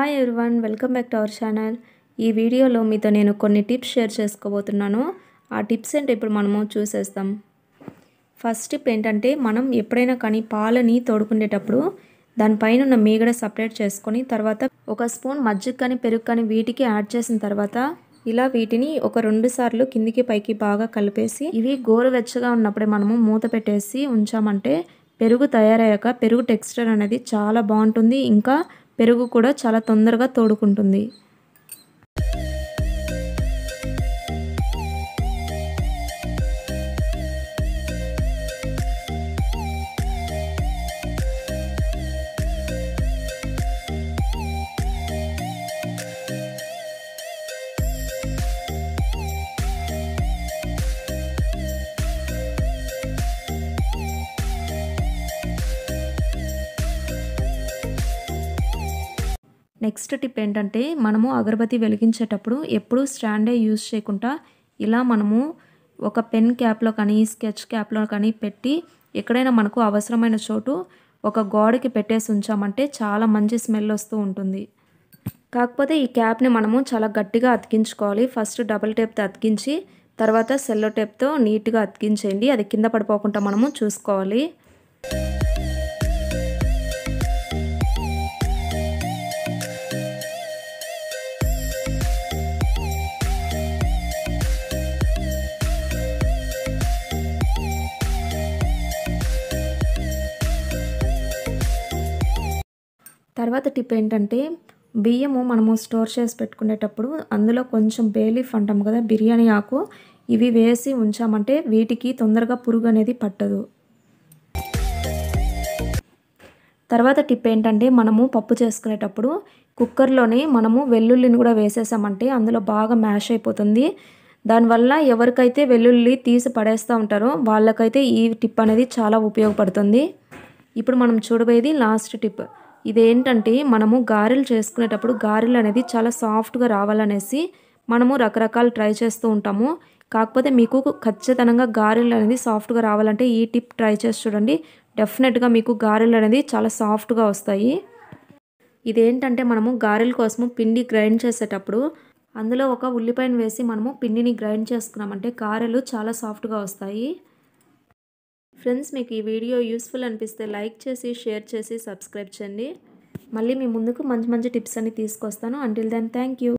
hi everyone welcome back to our channel ఈ వీడియోలో మీతో నేను కొన్ని టిప్స్ షేర్ చేసుకోబోతున్నాను ఆ టిప్స్ ఏంటో ఇప్పుడు మనము చూసేస్తాం ఫస్ట్ టిప్ ఏంటంటే మనం ఎప్పుడైనా కానీ పాలని తోడుకునేటప్పుడు దానిపైన ఉన్న మీగడ సపరేట్ చేసుకొని తర్వాత ఒక స్పూన్ మజ్జిగ కానీ పెరుగు కానీ వీటికి యాడ్ చేసిన తర్వాత ఇలా వీటిని ఒక రెండు సార్లు కిందికి పైకి బాగా కలిపేసి ఇవి గోరువెచ్చగా ఉన్నప్పుడే మనము మూత పెట్టేసి ఉంచామంటే పెరుగు తయారయ్యాక పెరుగు టెక్స్చర్ అనేది చాలా బాగుంటుంది ఇంకా పెరుగు కూడా చాలా తొందరగా తోడుకుంటుంది నెక్స్ట్ టిప్ ఏంటంటే మనము అగరబత్తి వెలిగించేటప్పుడు ఎప్పుడూ స్టాండే యూజ్ చేయకుండా ఇలా మనము ఒక పెన్ క్యాప్లో కానీ స్కెచ్ క్యాప్లో కానీ పెట్టి ఎక్కడైనా మనకు అవసరమైన చోటు ఒక గోడకి పెట్టేసి ఉంచామంటే చాలా మంచి స్మెల్ వస్తూ ఉంటుంది కాకపోతే ఈ క్యాప్ని మనము చాలా గట్టిగా అతికించుకోవాలి ఫస్ట్ డబుల్ టేప్తో అతికించి తర్వాత సెల్లో టేప్తో నీట్గా అతికించేయండి అది కింద పడిపోకుండా మనము చూసుకోవాలి తర్వాత టిప్ ఏంటంటే బియ్యము మనము స్టోర్ చేసి పెట్టుకునేటప్పుడు అందులో కొంచెం బేలీఫ్ అంటాం కదా బిర్యానీ ఆకు ఇవి వేసి ఉంచామంటే వీటికి తొందరగా పురుగు అనేది పట్టదు తర్వాత టిప్ ఏంటంటే మనము పప్పు చేసుకునేటప్పుడు కుక్కర్లోనే మనము వెల్లుల్లిని కూడా వేసేసామంటే అందులో బాగా మ్యాష్ అయిపోతుంది దానివల్ల ఎవరికైతే వెల్లుల్లి తీసి పడేస్తూ ఉంటారో వాళ్ళకైతే ఈ టిప్ అనేది చాలా ఉపయోగపడుతుంది ఇప్పుడు మనం చూడబోయేది లాస్ట్ టిప్ ఇదేంటంటే మనము గారెలు చేసుకునేటప్పుడు గారెలు అనేది చాలా సాఫ్ట్గా రావాలనేసి మనము రకరకాలు ట్రై చేస్తూ ఉంటాము కాకపోతే మీకు ఖచ్చితంగా గారెలు అనేది సాఫ్ట్గా రావాలంటే ఈ టిప్ ట్రై చేసి చూడండి డెఫినెట్గా మీకు గారెలు అనేది చాలా సాఫ్ట్గా వస్తాయి ఇదేంటంటే మనము గారెల కోసము పిండి గ్రైండ్ చేసేటప్పుడు అందులో ఒక ఉల్లిపాయను వేసి మనము పిండిని గ్రైండ్ చేసుకున్నామంటే గారెలు చాలా సాఫ్ట్గా వస్తాయి ఫ్రెండ్స్ మీకు ఈ వీడియో యూస్ఫుల్ అనిపిస్తే లైక్ చేసి షేర్ చేసి సబ్స్క్రైబ్ చేయండి మళ్ళీ మీ ముందుకు మంచి మంచి టిప్స్ అన్ని తీసుకొస్తాను అంటిల్ దెన్ థ్యాంక్ యూ